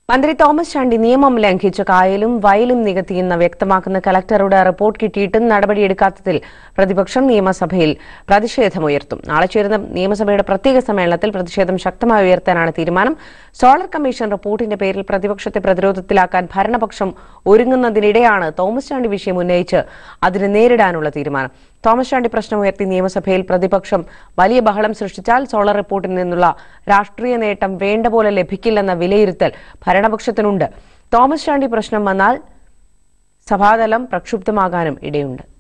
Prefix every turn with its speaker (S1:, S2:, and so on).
S1: മന്ത്രി തോമസ് ചാണ്ടി നിയമം ലംഘിച്ച് കായലും വയലും നികത്തിയെന്ന് വ്യക്തമാക്കുന്ന കലക്ടറുടെ റിപ്പോർട്ട് കിട്ടിയിട്ടും നടപടിയെടുക്കാത്തതിൽ പ്രതിപക്ഷം നിയമസഭയിൽ പ്രതിഷേധമുയർത്തും നാളെ ചേരുന്ന നിയമസഭയുടെ പ്രത്യേക സമ്മേളനത്തിൽ പ്രതിഷേധം ശക്തമായി ഉയർത്താനാണ് തീരുമാനം സോളർ കമ്മീഷൻ റിപ്പോർട്ടിന്റെ പേരിൽ പ്രതിപക്ഷത്തെ പ്രതിരോധത്തിലാക്കാൻ ഭരണപക്ഷം ഒരുങ്ങുന്നതിനിടെയാണ് തോമസ് ചാണ്ടി വിഷയം ഉന്നയിച്ച് അതിനെ നേരിടാനുള്ള തീരുമാനം തോമസ് ചാണ്ടി പ്രശ്നമുയർത്തി നിയമസഭയിൽ പ്രതിപക്ഷം വലിയ ബഹളം സൃഷ്ടിച്ചാൽ സോളർ റിപ്പോർട്ടിൽ നിന്നുള്ള രാഷ്ട്രീയ നേട്ടം വേണ്ട പോലെ ലഭിക്കില്ലെന്ന വിലയിരുത്തൽ ഭരണപക്ഷത്തിനുണ്ട് തോമസ് ചാണ്ടി പ്രശ്നം വന്നാൽ സഭാതലം പ്രക്ഷുബ്ധമാകാനും ഇടയുണ്ട്